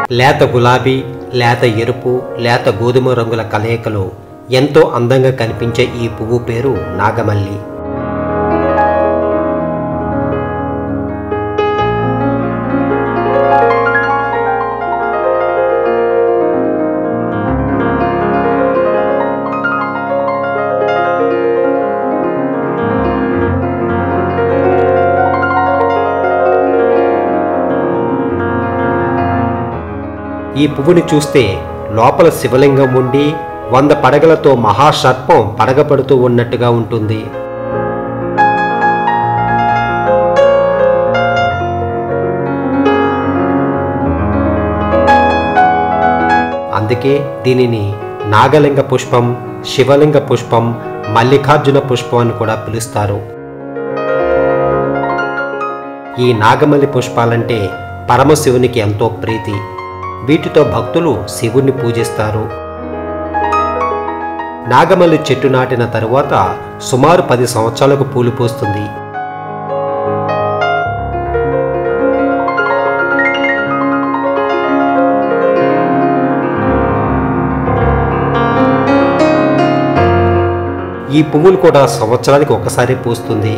లేత గులాబీ లేత ఎరుపు లేత గోధుమ రంగుల కలయికలో ఎంతో అందంగా కనిపించే ఈ పువ్వు పేరు నాగమల్లి ఈ పువ్వుని చూస్తే లోపల శివలింగం ఉండి వంద పడగలతో మహాసర్పం పడగపడుతూ ఉన్నట్టుగా ఉంటుంది అందుకే దీనిని నాగలింగ పుష్పం శివలింగ పుష్పం మల్లికార్జున పుష్పం అని కూడా పిలుస్తారు ఈ నాగమల్లి పుష్పాలంటే పరమశివునికి ఎంతో ప్రీతి వీటితో భక్తులు శివుణ్ణి పూజిస్తారు నాగమల్లి చెట్టు నాటిన తరువాత సుమారు పది సంవత్సరాలకు పూలు పూస్తుంది ఈ పువ్వులు కూడా సంవత్సరానికి ఒకసారి పూస్తుంది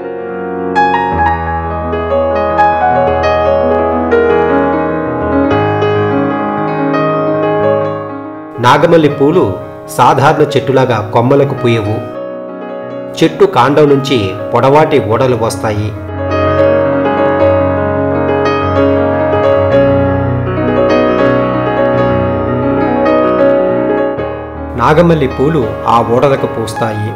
నాగమల్లి పూలు సాధారణ చెట్టులాగా కొమ్మలకు పూయవు చెట్టు కాండం నుంచి పొడవాటి ఓడలు వస్తాయి నాగమల్లి పూలు ఆ ఓడలకు పూస్తాయి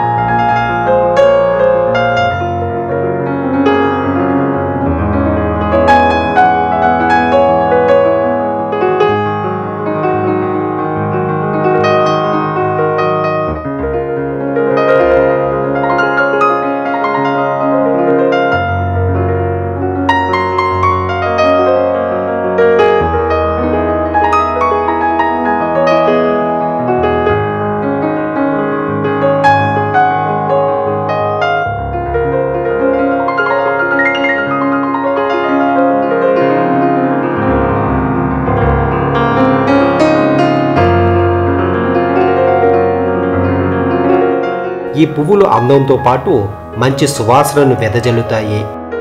ఈ పువ్వులు అందంతో పాటు మంచి సువాసనను వెదజల్లుతాయి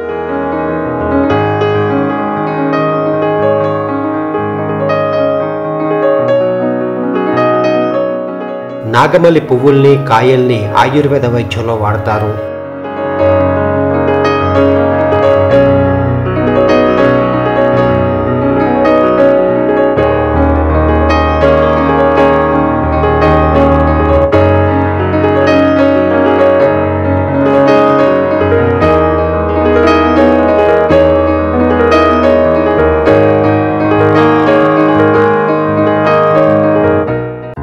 నాగమల్లి పువ్వుల్ని కాయల్ని ఆయుర్వేద వైద్యంలో వాడతారు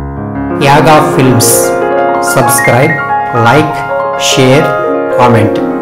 Yaga films subscribe like share comment